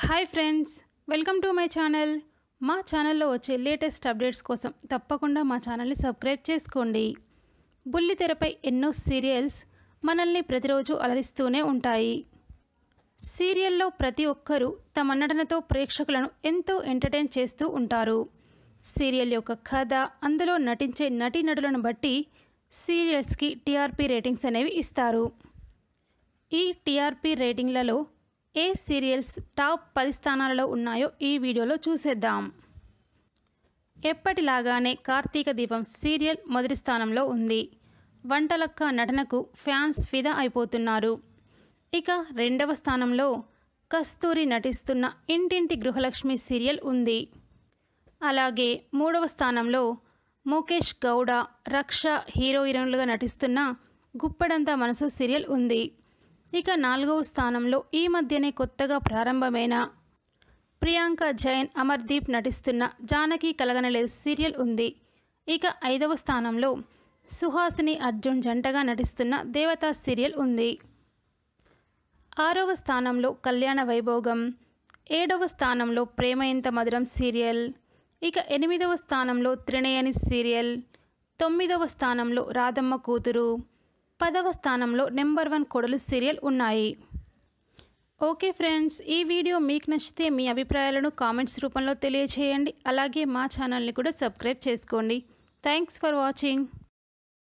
hi friends welcome to my channel మా ఛానల్లో వచ్చే లేటెస్ట్ అప్డేట్స్ కోసం తప్పకుండా మా ఛానల్ని సబ్స్క్రైబ్ చేసుకోండి బుల్లి తెరపై ఎన్నో సీరియల్స్ మనల్ని ప్రతిరోజు అలరిస్తూనే ఉంటాయి సీరియల్లో ప్రతి ఒక్కరూ తమ నటనతో ప్రేక్షకులను ఎంతో ఎంటర్టైన్ చేస్తూ ఉంటారు సీరియల్ యొక్క కథ అందులో నటించే నటీనటులను బట్టి సీరియల్స్కి టీఆర్పీ రేటింగ్స్ అనేవి ఇస్తారు ఈ టీఆర్పీ రేటింగ్లలో ఏ సీరియల్స్ టాప్ పది స్థానాలలో ఉన్నాయో ఈ వీడియోలో చూసేద్దాం ఎప్పటిలాగానే కార్తీక దీపం సీరియల్ మొదటి స్థానంలో ఉంది వంటలక్క నటనకు ఫ్యాన్స్ ఫిదా అయిపోతున్నారు ఇక రెండవ స్థానంలో కస్తూరి నటిస్తున్న ఇంటింటి గృహలక్ష్మి సీరియల్ ఉంది అలాగే మూడవ స్థానంలో ముఖేష్ గౌడ రక్ష హీరో హీరోయిన్లుగా నటిస్తున్న గుప్పడంత మనసు సీరియల్ ఉంది ఇక నాలుగవ స్థానంలో ఈ మధ్యనే కొత్తగా ప్రారంభమైన ప్రియాంక జైన్ అమర్దీప్ నటిస్తున్న జానకి కలగనలేదు సీరియల్ ఉంది ఇక ఐదవ స్థానంలో సుహాసిని అర్జున్ జంటగా నటిస్తున్న దేవతా సీరియల్ ఉంది ఆరవ స్థానంలో కళ్యాణ వైభోగం ఏడవ స్థానంలో ప్రేమ ఎంత మధురం సీరియల్ ఇక ఎనిమిదవ స్థానంలో త్రినయని సీరియల్ తొమ్మిదవ స్థానంలో రాధమ్మ కూతురు పదవ స్థానంలో నెంబర్ వన్ కొడలు సీరియల్ ఉన్నాయి ఓకే ఫ్రెండ్స్ ఈ వీడియో మీకు నచ్చితే మీ అభిప్రాయాలను కామెంట్స్ రూపంలో తెలియచేయండి అలాగే మా ఛానల్ని కూడా సబ్స్క్రైబ్ చేసుకోండి థ్యాంక్స్ ఫర్ వాచింగ్